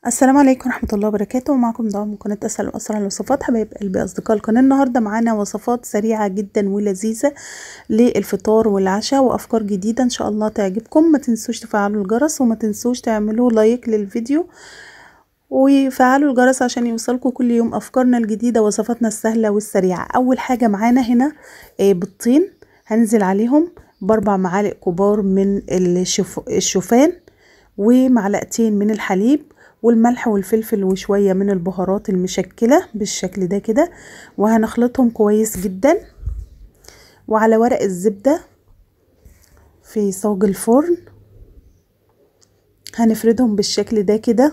السلام عليكم ورحمة الله وبركاته معكم دعوة من قناة أسهل وأسرع الوصفات حبايب قلبي أصدقاء القناة النهاردة معانا وصفات سريعة جدا ولذيذة للفطار والعشاء وأفكار جديدة إن شاء الله تعجبكم ما تنسوش تفعلوا الجرس وما تنسوش تعملوا لايك للفيديو وفعلوا الجرس عشان يوصلكم كل يوم أفكارنا الجديدة وصفاتنا السهلة والسريعة أول حاجة معانا هنا بيضتين هنزل عليهم بأربع معالق كبار من الشوفان ومعلقتين من الحليب والملح والفلفل وشوية من البهارات المشكلة بالشكل ده كده وهنخلطهم كويس جدا وعلى ورق الزبدة في صاج الفرن هنفردهم بالشكل ده كده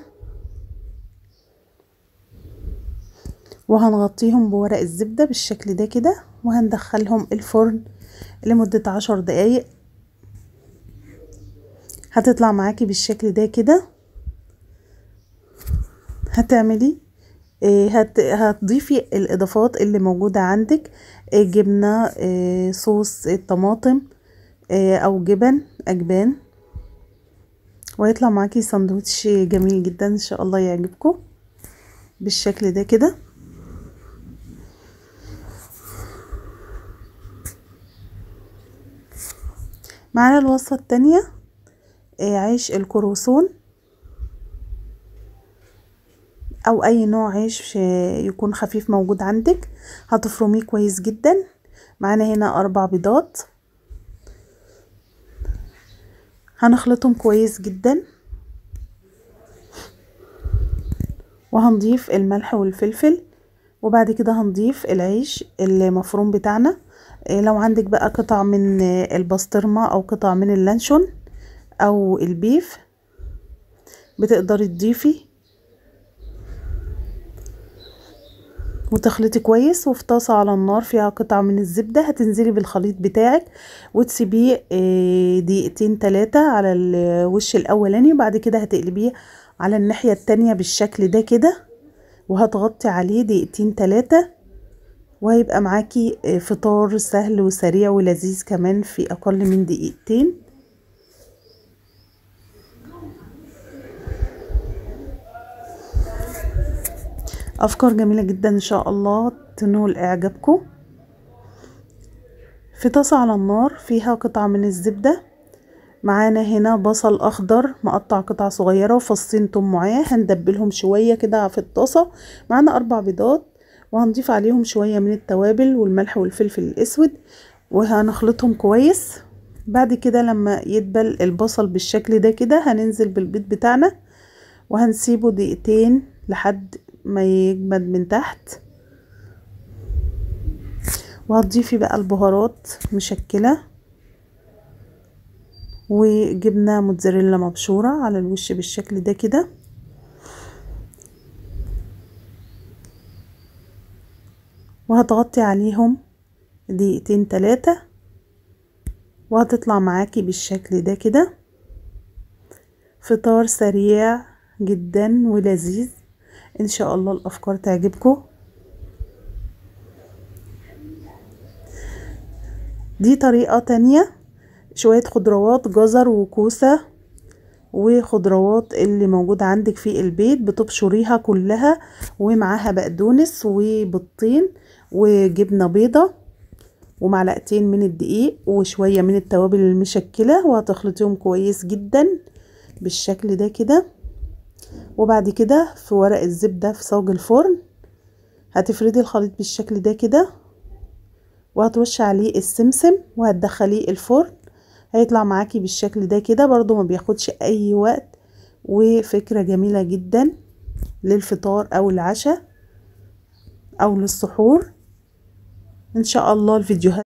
وهنغطيهم بورق الزبدة بالشكل ده كده وهندخلهم الفرن لمدة عشر دقايق هتطلع معاكي بالشكل ده كده هتعملي هت هتضيفي الاضافات اللي موجوده عندك جبنه صوص الطماطم او جبن اجبان ويطلع معاكي ساندوتش جميل جدا ان شاء الله يعجبكم بالشكل ده كده معانا الوصفه التانية عيش الكروسون او اي نوع عيش يكون خفيف موجود عندك هتفرميه كويس جدا معانا هنا اربع بيضات هنخلطهم كويس جدا وهنضيف الملح والفلفل وبعد كده هنضيف العيش المفروم بتاعنا لو عندك بقى قطع من البسطرمة او قطع من اللانشون او البيف بتقدري تضيفي وتخلطي كويس وفي طاسة على النار فيها قطعة من الزبدة هتنزلي بالخليط بتاعك وتسيبيه دقيقتين تلاتة على الوش الاولاني وبعد كده هتقلبيه على الناحية التانية بالشكل ده كده وهتغطي عليه دقيقتين تلاتة وهيبقى معاكي فطار سهل وسريع ولذيذ كمان في اقل من دقيقتين افكار جميله جدا ان شاء الله تنول اعجابكم في طاسه على النار فيها قطعه من الزبده معانا هنا بصل اخضر مقطع قطع صغيره وفصين توم معاه هندبلهم شويه كده في الطاسه معانا اربع بيضات وهنضيف عليهم شويه من التوابل والملح والفلفل الاسود وهنخلطهم كويس بعد كده لما يدبل البصل بالشكل ده كده هننزل بالبيض بتاعنا وهنسيبه دقيقتين لحد ما يجمد من تحت وهتضيفي بقى البهارات مشكلة وجبنة موتزاريلا مبشورة على الوش بالشكل ده كده وهتغطي عليهم دقيقتين تلاتة وهتطلع معاكي بالشكل ده كده فطار سريع جدا ولذيذ ان شاء الله الافكار تعجبكم دي طريقة تانية شوية خضروات جزر وكوسة وخضروات اللي موجودة عندك في البيت بتبشريها كلها ومعاها بقدونس وبيضتين وجبنة بيضة ومعلقتين من الدقيق وشوية من التوابل المشكلة وهتخلطيهم كويس جدا بالشكل ده كده وبعد كده في ورق الزبدة في صاج الفرن هتفردي الخليط بالشكل ده كده وهترشي عليه السمسم وهتدخليه الفرن هيطلع معاكي بالشكل ده كده برضو ما بياخدش اي وقت وفكرة جميلة جدا للفطار او العشاء او للسحور ان شاء الله الفيديوهات